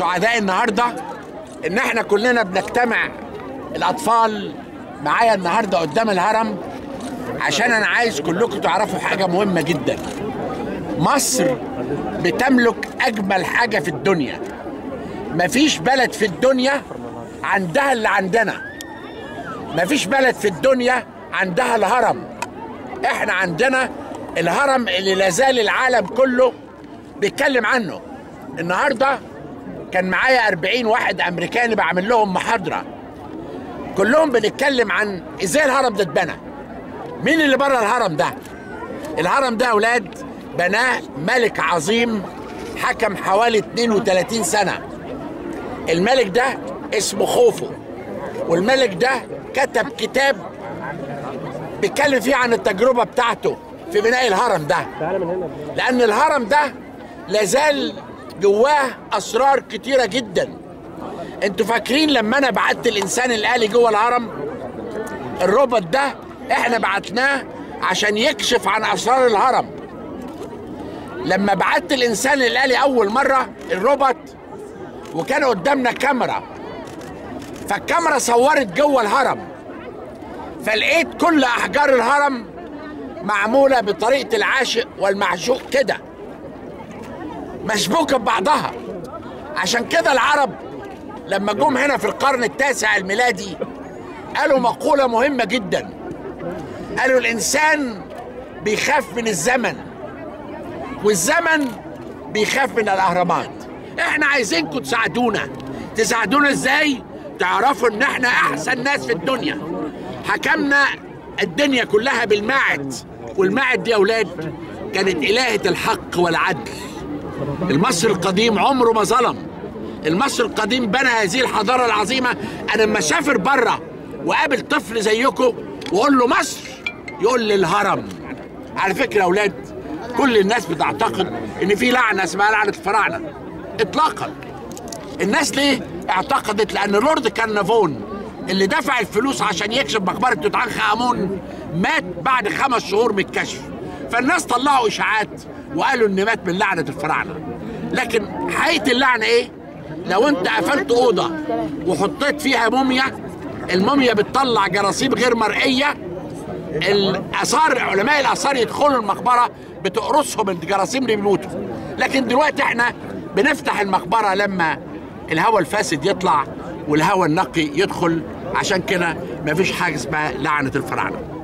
سعداء النهارده ان احنا كلنا بنجتمع الاطفال معايا النهارده قدام الهرم عشان انا عايز كلكم تعرفوا حاجه مهمه جدا مصر بتملك اجمل حاجه في الدنيا مفيش بلد في الدنيا عندها اللي عندنا مفيش بلد في الدنيا عندها الهرم احنا عندنا الهرم اللي لازال العالم كله بيتكلم عنه النهارده كان معايا 40 واحد امريكاني بعمل لهم محاضره كلهم بنتكلم عن ازاي الهرم ده اتبنى مين اللي بره الهرم ده الهرم ده يا اولاد بناه ملك عظيم حكم حوالي 32 سنه الملك ده اسمه خوفو والملك ده كتب كتاب بيتكلم فيه عن التجربه بتاعته في بناء الهرم ده لان الهرم ده لازال جواه اسرار كتيره جدا انتوا فاكرين لما انا بعت الانسان الالي جوه الهرم الروبوت ده احنا بعتناه عشان يكشف عن اسرار الهرم لما بعت الانسان الالي اول مره الروبوت وكان قدامنا كاميرا فالكاميرا صورت جوه الهرم فلقيت كل احجار الهرم معموله بطريقه العاشق والمعشوق كده مشبوكه ببعضها عشان كده العرب لما جم هنا في القرن التاسع الميلادي قالوا مقوله مهمه جدا قالوا الانسان بيخاف من الزمن والزمن بيخاف من الاهرامات احنا عايزينكم تساعدونا تساعدونا ازاي تعرفوا ان احنا احسن ناس في الدنيا حكمنا الدنيا كلها بالماعد والماعد دي يا اولاد كانت الهه الحق والعدل المصري القديم عمره ما ظلم المصري القديم بنى هذه الحضاره العظيمه انا لما اسافر بره وقابل طفل زيكم واقول له مصر يقول لي الهرم على فكره يا اولاد كل الناس بتعتقد ان في لعنه اسمها لعنه الفراعنه اطلاقا الناس ليه اعتقدت لان لورد كارنافون اللي دفع الفلوس عشان يكشف مقبره توت عنخ امون مات بعد خمس شهور من الكشف فالناس طلعوا اشاعات وقالوا ان مات من لعنه الفراعنه لكن حقيقه اللعنه ايه لو انت قفلت اوضه وحطيت فيها موميا الموميا بتطلع جراثيم غير مرئيه الاثار علماء الاثار يدخلوا المقبره بتقرصهم الجراثيم اللي بيموتوا لكن دلوقتي احنا بنفتح المقبره لما الهواء الفاسد يطلع والهواء النقي يدخل عشان كده مفيش حاجه اسمها لعنه الفراعنه